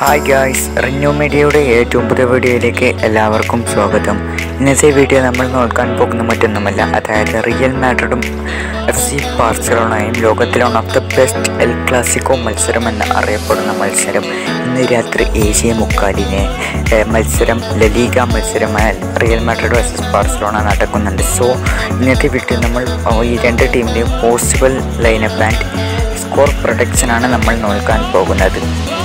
hi guys renew മീഡിയയുടെ ഏറ്റവും പുതിയ വീഡിയോയിലേക്ക് എല്ലാവർക്കും സ്വാഗതം ഇന്നത്തെ വീഡിയോ നമ്മൾ നോക്കാൻ പോകുന്ന മറ്റൊന്നുമല്ല അതായത് റിയൽ മാഡ്രിഡും എഫ് സി ബാർസലോണയും ലോകത്തിലെ one of the best El Clasico മത്സരം എന്ന് അറിയപ്പെടുന്ന മത്സരം ഇന്ന് രാത്രി ഏഷ്യ മുക്കാലിനെ ഏഹ്, മത്സരം ലലീഗ മത്സരമായ റിയൽ മാഡ്രിഡ് വേഴ്സസ് ബാർസലോണ നടക്കുന്നുണ്ട് സോ ഇന്നത്തെ വീഡിയോ നമ്മൾ ഏഹ്, ഈ രണ്ട് ടീമിൻ്റെയും പോസിബിൾ ലൈനപ്പ് ആൻഡ് സ്കോർ പ്രൊഡക്ഷനാണ് നമ്മൾ നോക്കാൻ പോകുന്നത്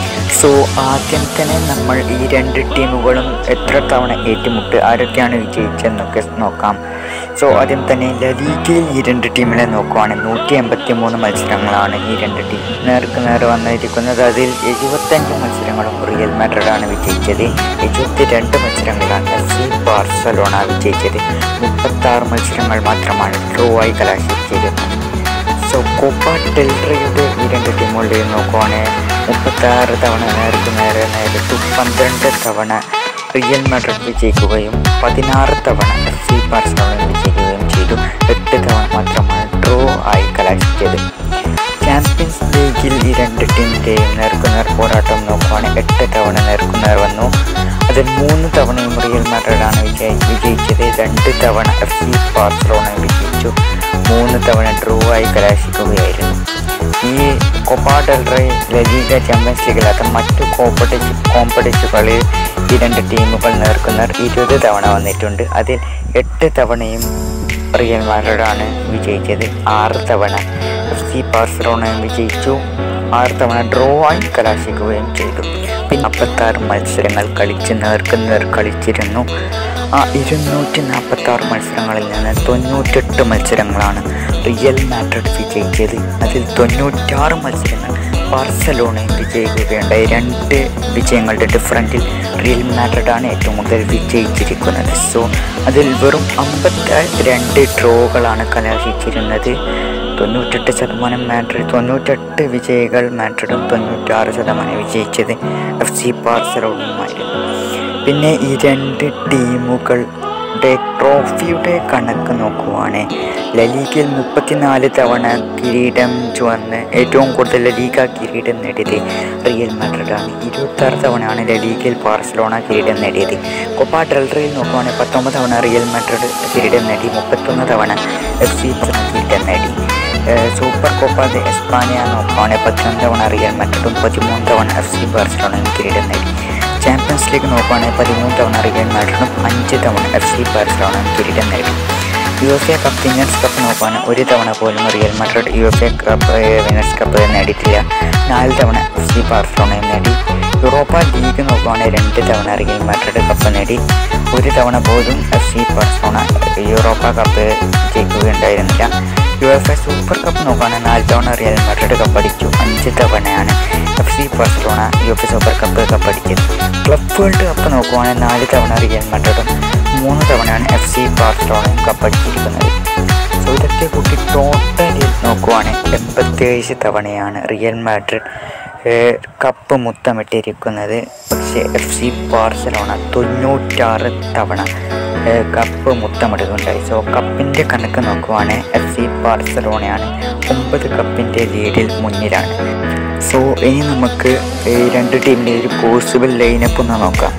സോ ആദ്യം തന്നെ നമ്മൾ ഈ രണ്ട് ടീമുകളും എത്ര തവണ ഏറ്റുമുട്ട് ആരൊക്കെയാണ് വിജയിച്ചതെന്നൊക്കെ നോക്കാം സോ ആദ്യം തന്നെ ലലീഗയിൽ ഈ രണ്ട് ടീമിനെ നോക്കുവാണ് നൂറ്റി എൺപത്തി മൂന്ന് മത്സരങ്ങളാണ് ഈ രണ്ട് ടീം നേർക്ക് നേരെ വന്നിരിക്കുന്നത് അതിൽ എഴുപത്തഞ്ച് മത്സരങ്ങളും റിയൽ മാഡ്രിഡാണ് വിജയിച്ചത് എഴുപത്തി രണ്ട് മത്സരങ്ങളാണ് എഫ് സി ബാർസലോണ വിജയിച്ചത് മുപ്പത്താറ് മത്സരങ്ങൾ മാത്രമാണ് ഡ്രോ ആയി കലാശിച്ചത് സോ കോപ്പ ടെൽറയുടെ ഈ രണ്ട് ടീമുകളുടെയും നോക്കുവാണെങ്കിൽ മുപ്പത്താറ് തവണ നേർക്ക് നേരെ നേരിട്ടു പന്ത്രണ്ട് തവണ റിയൽ മാഡ്രിഡ് വിജയിക്കുകയും പതിനാറ് തവണ എഫ് സി ബാർസലോണ വിജയിക്കുകയും ചെയ്തു എട്ട് തവണ മാത്രമാണ് ഡ്രോ ആയി കലാശിച്ചത് ചാമ്പ്യൻസ് ലീഗിൽ ഈ രണ്ട് ടീമിൻ്റെയും നേർക്കുനേർ പോരാട്ടം നോക്കുവാണെങ്കിൽ എട്ട് തവണ നേർക്കുനേർ വന്നു അതിൽ മൂന്ന് തവണയും റിയൽ മാഡ്രിഡാണ് വിജയി വിജയിച്ചത് രണ്ട് തവണ എഫ് സി ബാർസലോണ വിജയിച്ചു മൂന്ന് തവണ ഡ്രോ ആയി കലാശിക്കുകയായിരുന്നു ഈ കൊപ്പ ഡെൽറേ ലലീഗ ചാമ്പ്യൻസ് ലീഗിലാത്ത മറ്റു കോമ്പറ്റീഷൻ കോമ്പറ്റീഷനുകളിൽ ഈ രണ്ട് ടീമുകൾ നേർക്കുന്നവർ ഇരുപത് തവണ വന്നിട്ടുണ്ട് അതിൽ എട്ട് തവണയും റിയൽ മാഡ്രിഡാണ് വിജയിച്ചത് ആറ് തവണ എഫ് സി ബാർസലോണയും വിജയിച്ചു ആറ് തവണ ഡ്രോ ആയി കലാശിക്കുകയും ചെയ്തു പിന്നെ നാൽപ്പത്താറ് മത്സരങ്ങൾ കളിച്ച് നേർക്ക് നേർ കളിച്ചിരുന്നു ആ ഇരുന്നൂറ്റി നാൽപ്പത്തി ആറ് മത്സരങ്ങളിൽ നിന്ന് തൊണ്ണൂറ്റെട്ട് മത്സരങ്ങളാണ് റിയൽ മാഡ്രിഡ് വിജയിച്ചത് അതിൽ തൊണ്ണൂറ്റാറ് മത്സരങ്ങൾ ബാർസലോണയും വിജയിക്കുകയുണ്ടായി രണ്ട് വിജയങ്ങളുടെ ഡിഫറൻറ്റിൽ റിയൽ മാഡ്രിഡാണ് ഏറ്റവും കൂടുതൽ വിജയിച്ചിരിക്കുന്നത് സോ അതിൽ വെറും അമ്പത്തി രണ്ട് ഡ്രോകളാണ് കലാശിച്ചിരുന്നത് തൊണ്ണൂറ്റെട്ട് ശതമാനം മാഡ്രിഡ് തൊണ്ണൂറ്റെട്ട് വിജയികൾ മാഡ്രിഡും തൊണ്ണൂറ്റാറ് ശതമാനം വിജയിച്ചത് എഫ് സി ബാർസലോണയുമായിരുന്നു പിന്നെ ഈ രണ്ട് ടീമുകളുടെ ട്രോഫിയുടെ കണക്ക് നോക്കുവാണെങ്കിൽ ലലീഗയിൽ മുപ്പത്തിനാല് തവണ കിരീടം ചുവന്ന് ഏറ്റവും കൂടുതൽ ലലീഗ കിരീടം നേടിയത് റിയൽ മാഡ്രിഡാണ് ഇരുപത്താറ് തവണയാണ് ലലീഗയിൽ ബാർസലോണ കിരീടം നേടിയത് കൊപ്പ ഡെൽറയിൽ നോക്കുവാണെങ്കിൽ പത്തൊമ്പത് തവണ റിയൽ മാഡ്രിഡ് കിരീടം നേടി മുപ്പത്തൊന്ന് തവണ എഫ് സി കിരീടം നേടി ഏഹ് സൂപ്പർ കോപ്പ ദെ എസ്പാനിയ നോക്കുവാണെങ്കിൽ പതിനൊന്ന് തവണ റിയൽ മാഡ്രിഡും പതിമൂന്ന് തവണ എഫ് സി ബാർസലോണയും കിരീടം നേടി ചാമ്പ്യൻസ് ലീഗ് നോക്കുവാണെങ്കിൽ പതിമൂന്ന് തവണ റിയൽ മാഡ്രിഡും അഞ്ച് തവണ എഫ് സി ബാർസലോണയും കിരീടം നേടി UEFA cup winners cup നോക്കുവാണെങ്കിൽ ഒരു തവണ പോലും Real Madrid UEFA cup winners cup നേടിയിട്ടില്ല നാല് തവണ എഫ് സി ബാർസലോണയും നേടി യൂറോപ്പ ലീഗ് നോക്കുവാണെങ്കിൽ രണ്ട് തവണ റിയൽ മാഡ്രിഡ് കപ്പ് നേടി ഒരു തവണ പോലും F C Barcelona Europa cup ജയിക്കുകയുണ്ടായിരുന്നില്ല UEFA super cup നോക്കുകയാണെങ്കിൽ നാല് തവണ റിയൽ മാഡ്രിഡ് കപ്പടിച്ചു അഞ്ച് തവണയാണ് F C Barcelona UEFA super cup കപ്പടിച്ചത് ക്ലബ് വേൾഡ് കപ്പ് നോക്കുവാണെങ്കിൽ നാല് തവണ റിയൽ മാഡ്രിഡും മൂന്ന് തവണയാണ് എഫ് സി ബാർസലോണയും കപ്പടിച്ചിരിക്കുന്നത് സോ ഇതൊക്കെ കൂട്ടി ടോട്ടലിൽ നോക്കുവാണെങ്കിൽ എൺപത്തേഴ് തവണയാണ് റിയൽ മാഡ്രിഡ് ഏഹ്, കപ്പ് മുത്തമിട്ടിരിക്കുന്നത് പക്ഷേ എഫ് സി ബാർസലോണ തൊണ്ണൂറ്റാറ് തവണ ഏഹ്, കപ്പ് മുത്തമിടുകയുണ്ടായി സോ കപ്പിൻ്റെ കണക്ക് നോക്കുവാണെങ്കിൽ എഫ് സി ബാർസലോണയാണ് ഒമ്പത് കപ്പിൻ്റെ ലീഡിൽ മുന്നിലാണ് സോ ഇനി നമുക്ക് ഈ രണ്ട് ടീമിൻ്റെ ഒരു പോസിബിൾ ലൈനപ്പ് ഒന്ന് നോക്കാം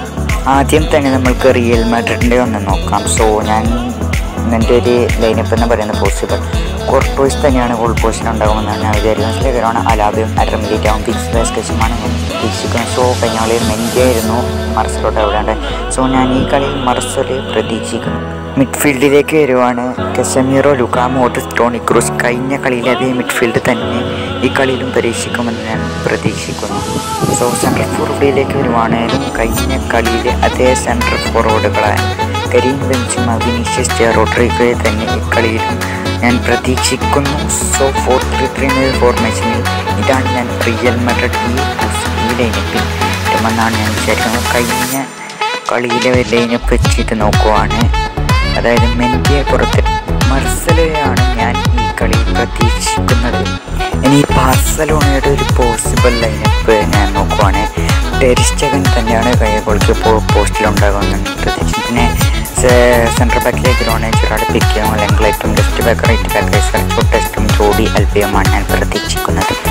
ആദ്യം തന്നെ നമ്മൾക്ക് റിയൽ മാഡ്രിഡിൻ്റെ ഒന്ന് നോക്കാം സോ ഞാൻ എൻ്റെ ഒരു ലൈനപ്പ് എന്ന് പറയുന്നത് പോസിബിൾ കോർട്ടോയ്സ് തന്നെയാണ് ഗോൾ പോസ്റ്റ് ഉണ്ടാകുമെന്നാണ് ഞാൻ വിചാരിക്കുന്നത് സ്ലേഖരമാണ് അലാബിയും അരമിലിറ്റാവും പിക്സ് ബാസ്കറ്റുമാണ് ഞാൻ പ്രതീക്ഷിക്കുന്നത് സോ കഴിഞ്ഞ കളിയിൽ മെൻഡിയായിരുന്നു മർസലോട്ട് അവിടെയുണ്ട് സോ ഞാൻ ഈ കളിയിൽ മർസൽ പ്രതീക്ഷിക്കുന്നു മിഡ്ഫീൽഡിലേക്ക് വരുവാണ് കെസമീറോ ലുക്കാമോട്ട് ടോണി ക്രൂസ് കഴിഞ്ഞ കളിയിലെ അതേ മിഡ്ഫീൽഡ് തന്നെ ഈ കളിയിലും പരീക്ഷിക്കുമെന്ന് ഞാൻ പ്രതീക്ഷിക്കുന്നു സോ സെൻട്രൽ ഫോർവേഡിലേക്ക് വരുവാണേലും കഴിഞ്ഞ കളിയിലെ അതേ സെൻട്രൽ ഫോർവേഡുകളായ കരീം ബെൻസിമ വിനീഷ്യസ് ജെ റോഡ്രിഗോയെ തന്നെ ഈ കളിയിലും ഞാൻ പ്രതീക്ഷിക്കുന്നു സോ ഫോർ ത്രീ ത്രീ ഫോർമേഷനിൽ ഇതാണ് ഞാൻ റിയൽ മെഡ്രിഡ് ഈ ഈ ലൈനപ്പിൽ ഇടുമെന്നാണ് ഞാൻ വിചാരിക്കുന്നത് കഴിഞ്ഞ കളിയിലെ ലൈനപ്പ് വെച്ചിട്ട് നോക്കുവാണ് അതായത് മെൻഡിയെ പുറത്ത് മർസലയാണ് ഞാൻ ഈ കളി പ്രതീക്ഷിക്കുന്നത് ഇനി ബാർസലോണയുടെ ഒരു പോസിബിൾ ലൈനപ്പ് ഞാൻ നോക്കുവാണ് ടെരിസ്റ്റകൻ തന്നെയാണ് കൈ ഗോൾക്ക് പോസ്റ്റിലുണ്ടാകുമെന്ന് പ്രതീക്ഷിക്കുന്നത് പിന്നെ സെൻട്രൽ ബാക്കിലേക്ക് വരുവാണെങ്കിൽ ചിറാട് പിക്കും അല്ലെങ്കിൽ ഏറ്റവും ലെഫ്റ്റ് ബാക്ക് റൈറ്റ് ബാക്ക് സർച്ചോ ടെസ്റ്റും ജോഡി അൽബിയുമാണ് ഞാൻ പ്രതീക്ഷിക്കുന്നത്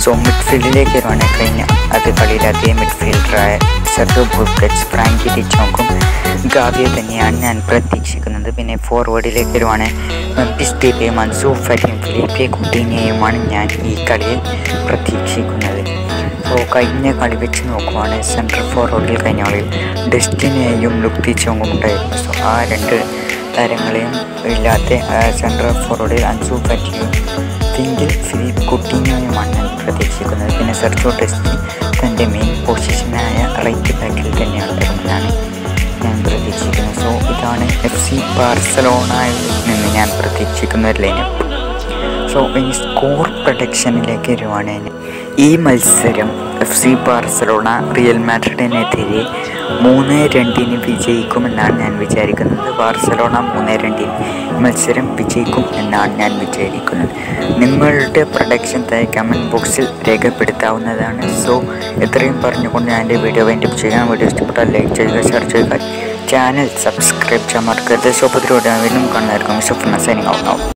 സോ മിഡ്ഫീൽഡിലേക്ക് വരുവാണെങ്കിൽ കഴിഞ്ഞ അത് കളിയിലാക്കിയ മിഡ്ഫീൽഡറായ സെർഗോ ബുസ്കറ്റ്സ് ഫ്രാങ്കി ഡിച്ചോക്കും ഗാവിയെ തന്നെയാണ് ഞാൻ പ്രതീക്ഷിക്കുന്നത് പിന്നെ ഫോർവേഡിലേക്ക് വരുവാണെങ്കിൽ മെമ്പിസ് ഡിബെ മൻസൂർ ഫരീം ഫിലിപ്പെ കുട്ടീനെയുമാണ് ഞാൻ ഈ കളിയിൽ പ്രതീക്ഷിക്കുന്നത് സോ കഴിഞ്ഞ കളി വെച്ച് നോക്കുവാണെങ്കിൽ സെൻട്രൽ ഫോർവേഡിൽ കഴിഞ്ഞ കളിയിൽ ഡെസ്റ്റിനെയും ലുക്തിച്ചോങ്ങും ഉണ്ടായിരുന്നു സോ ആ രണ്ട് താരങ്ങളെയും ഇല്ലാത്ത സെൻട്രൽ ഫോർവേഡിൽ അൻസു ഫറ്റിയും പിങ്കിൽ ഫിലിപ്പ് കുട്ടീനെയുമാണ് ഞാൻ പ്രതീക്ഷിക്കുന്നത് പിന്നെ സെർച്ചോ ടെസ്റ്റി തൻ്റെ മെയിൻ പൊസിഷനായ റൈറ്റ് ബാക്കിൽ തന്നെയാണ് വരുമെന്നാണ് ഞാൻ പ്രതീക്ഷിക്കുന്നത് സോ ഇതാണ് എഫ് സി ബാർസലോണയിൽ നിന്ന് ഞാൻ പ്രതീക്ഷിക്കുന്ന ഒരു ലൈനപ്പ് സോ ഇനി സ്കോർ പ്രൊഡക്ഷനിലേക്ക് വരുവാണെങ്കിൽ ഈ മത്സരം എഫ് സി ബാർസലോണ റിയൽ മാഡ്രിഡിനെതിരെ മൂന്ന് രണ്ടിന് വിജയിക്കുമെന്നാണ് ഞാൻ വിചാരിക്കുന്നത് ബാർസലോണ മൂന്ന് രണ്ടിന് ഈ മത്സരം വിജയിക്കും എന്നാണ് ഞാൻ വിചാരിക്കുന്നത് നിങ്ങളുടെ പ്രൊഡക്ഷൻ തായി കമൻറ്റ് ബോക്സിൽ രേഖപ്പെടുത്താവുന്നതാണ് സോ എത്രയും പറഞ്ഞുകൊണ്ട് ഞാൻ എൻ്റെ വീഡിയോ വൈൻഡപ്പ് ചെയ്യാൻ വീഡിയോ ഇഷ്ടപ്പെട്ടാൽ ലൈക്ക് ചെയ്യുക ഷെയർ ചെയ്യുക ചാനൽ സബ്സ്ക്രൈബ് ചെയ്യാൻ മറക്കരുത് സോ പതിലൂടെ വീണ്ടും കാണുന്നതായിരിക്കും സോ സൈനിങ് ഔട്ട്